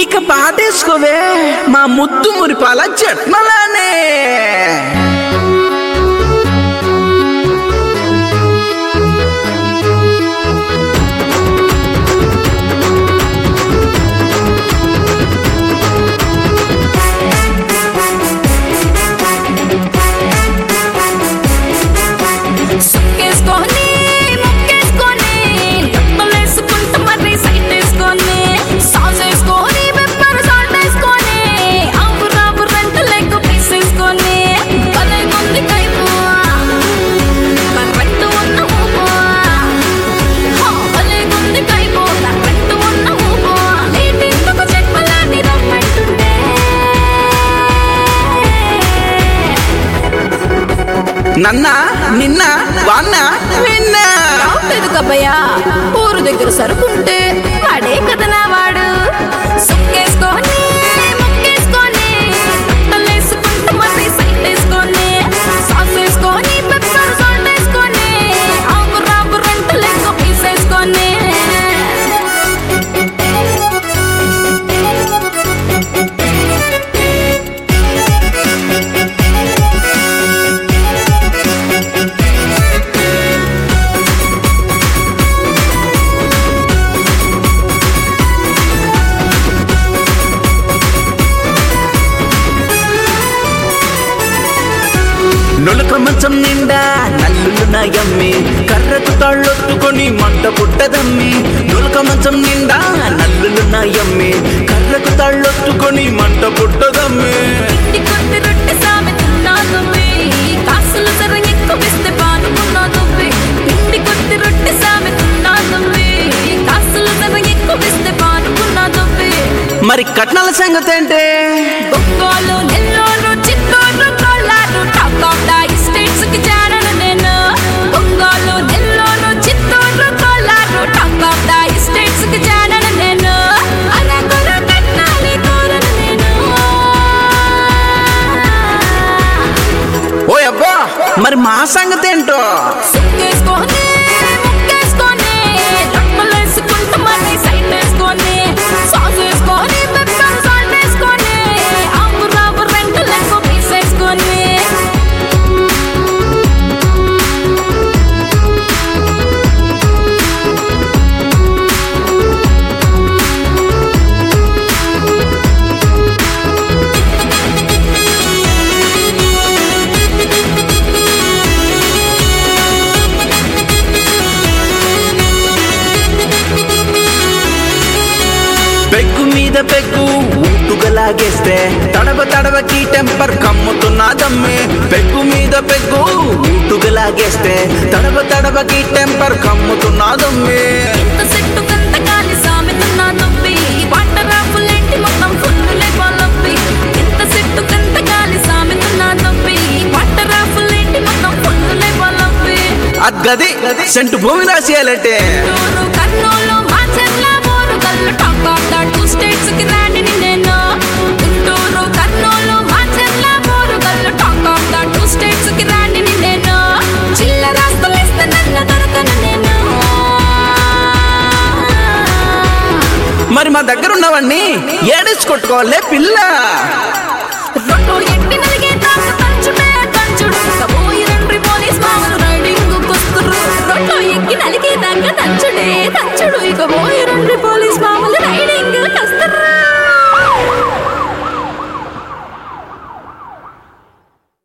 ఇక పాటేసుకోవే మా ముద్దు మురిపాల జట్మలానే సుక్కేసుకొని ముక్కేసుకొని లొట్టలేసుకుంటూ మరి సైట్ వేసుకొని సాస్ వేసుకొని పెప్పర్ సాల్ట్ వేసుకొని ఆవు రావు రెండు లెగ్ పీస్ వేసుకొని భలే ఉంది కైపు కరెంట్ ఉన్న ఊపు హా, భలే ఉంది కైపు కరెంట్ ఉన్న ఊపు నీటిందుకు చెట్మలాంటి రమ్మంటుండే నన్న నిన్న వాన్న విన్న రావట్లేదు కబ్బయ్యా ఊరు దగ్గర సరుకుంటే వాడే కదా నా వాడు సుక్కేసుకొని ముక్కేసుకొని బట్టలేసుకుంటూ మరి సైట్ వేసుకొని సాస్ వేసుకొని పెప్పర్ సాల్ట్ వేసుకొని ఆకు రాకు రెండు లెక్క పీస్ వేసుకొని నులక మంచం నిండా నల్లులు నాయమ్మి కర్రకు తాళ్ళొత్తుకొని మంట పుట్టదమ్మి నులక మంచం నిండా నల్లులు నాయమ్మి కర్రకు తాళ్ళొత్తుకొని మంట పుట్టదమ్మి ఇంటి కొద్ది రొట్టె సామెతున్నా దువ్వి కాసులు సర ఎక్కువిస్తే పానుకున్నా దువ్వి ఇంటి కొద్ది రొట్టె సామెతున్నా దువ్వి కాసులు సర ఎక్కువిస్తే పానుకున్నా దువ్వి మరి కట్నాల సంగతి ఏంటి బొక్కోలు Nellore Chittoor Kolar top of the states కి చేరను నేను బొక్కోలు Nellore Chittoor Kolar top of the states కి చేరను నేను అరకొర కట్నాలి కోరను నేను ఓ అబ్బా మరి మా సంగతి ఏంటో సుక్కేసుకొని ముక్కేసుకొని లొట్టలేసుకుంటూ మరి సైట్ వేసుకొని సాస్ వేసుకొని పెప్పర్ సాల్ట్ వేసుకొని ఆకు రావు రెండు లెక్క పీస్ వేసుకొని పెగ్గు మీద పెగ్గు ఊటుగా లాగేస్తే తడవ తడవకి టెంపర్ కమ్ముతున్నదమ్మి పెగ్గు మీద పెగ్గు ఊటుగా లాగేస్తే తడవ తడవకి టెంపర్ కమ్ముతున్నదమ్మి ఇంత సెట్టు కంత కాలి సామెతున్నా నొప్పి వాటర్ ఆపులేంటి మొత్తం ఫుల్లులే కొలప్పి ఇంత సెట్టు కంత కాలి సామెతున్నా నొప్పి వాటర్ ఆపులేంటి మొత్తం ఫుల్లులే కొలప్పి అద్గది సెంటు భూమి రాసేయాలంటే Guntur Kurnool Macherla Orugallu top of the two states కి రాణిని నేను Guntur Kurnool Macherla Orugallu top of the two states కి రాణిని నేను చిల్లరాస్తులేస్తే నన్ను దొరకను నేను మరి మా దగ్గర ఉన్నవన్నీ ఏడేసి కొట్టుకోవాలే పిల్ల రొట్టు ఎట్టి నలిగే